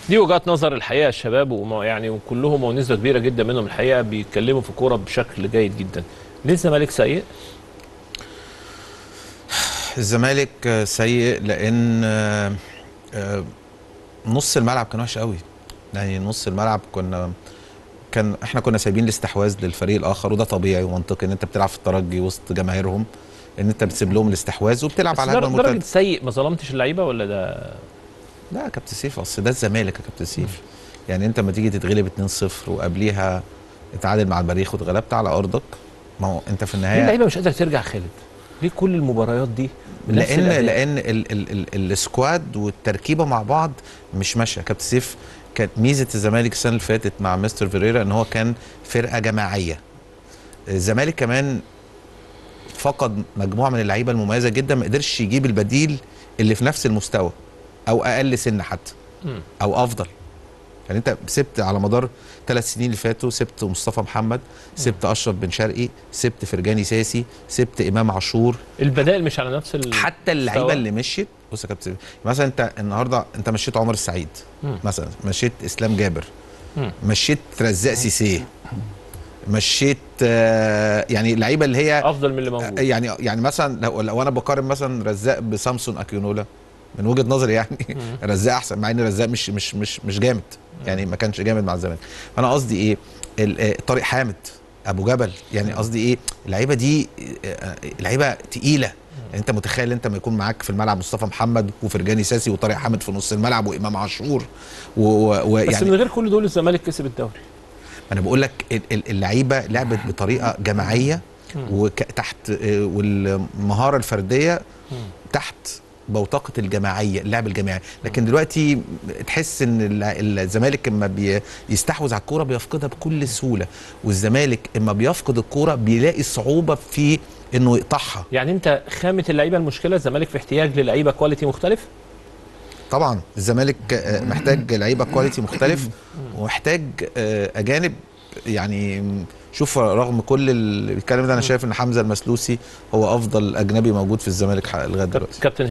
دي وجهات نظر الحقيقه الشباب وما يعني وكلهم ونسبه كبيره جدا منهم الحقيقه بيتكلموا في الكوره بشكل جيد جدا ليه الزمالك سيء الزمالك آه، سيء لان آه، آه، نص الملعب كان وحش قوي يعني نص الملعب كنا كان احنا كنا سايبين الاستحواذ للفريق الاخر وده طبيعي ومنطقي ان انت بتلعب في الترجي وسط جماهيرهم ان انت بتسيب لهم الاستحواذ وبتلعب بس على در- هجمه مرتده درجه سيء ما ظلمتش اللعيبه ولا ده لا يا كابتن سيف اصل ده الزمالك يا كابتن سيف يعني انت لما تيجي تتغلب 2-0 وقبليها اتعادل مع المريخ واتغلبت على ارضك ما هو انت في ليه النهايه اللعيبه مش قادره ترجع خالد ليه كل المباريات دي بنفس لان الأداء؟ لان ال ال ال السكواد والتركيبه مع بعض مش ماشيه كابتن سيف كانت ميزه الزمالك السنه اللي فاتت مع مستر فيريرا ان هو كان فرقه جماعيه الزمالك كمان فقد مجموعه من اللعيبه المميزه جدا ما قدرش يجيب البديل اللي في نفس المستوى او اقل سن حتى مم. او افضل يعني انت سبت على مدار ثلاث سنين اللي فاتوا سبت مصطفى محمد سبت اشرف بن شرقي سبت فرجاني ساسي سبت امام عاشور البدائل مش على نفس ال... حتى اللعيبه مستوى. اللي مشيت بص يا كابتن مثلا انت النهارده انت مشيت عمر السعيد مم. مثلا مشيت اسلام جابر مم. مشيت رزاق سيسي مشيت آه، يعني اللعيبه اللي هي افضل من اللي موجود يعني يعني مثلا لو, لو انا بقارن مثلا رزاق بسامسون اكيونولا من وجهه نظري يعني رزاق احسن مع ان رزاق مش مش مش مش جامد يعني ما كانش جامد مع الزمالك فانا قصدي ايه ال- آه، طارق حامد ابو جبل يعني قصدي ايه اللعيبه دي آه، آه، لعيبه تقيله يعني انت متخيل انت ما يكون معاك في الملعب مصطفى محمد وفرجاني ساسي وطارق حامد في نص الملعب وامام عاشور و- و- بس ويعني من غير كل دول الزمالك كسب الدوري انا بقول لك ال- ال- اللعيبه لعبت بطريقه جماعيه وتحت والمهاره الفرديه تحت بوتقه الجماعيه اللعب الجماعي لكن دلوقتي تحس ان ال- الزمالك اما بي- يستحوذ على الكوره بيفقدها بكل سهوله والزمالك اما بيفقد الكوره بيلاقي صعوبه في انه يقطعها يعني انت خامه اللعيبه المشكله الزمالك في احتياج للعيبه كواليتي مختلف طبعا الزمالك آه، محتاج لعيبه كواليتي مختلف ومحتاج آه، اجانب يعني شوف رغم كل الكلام ده انا شايف ان حمزه المسلوسي هو افضل اجنبي موجود في الزمالك ح- لغايه دلوقتي كابتن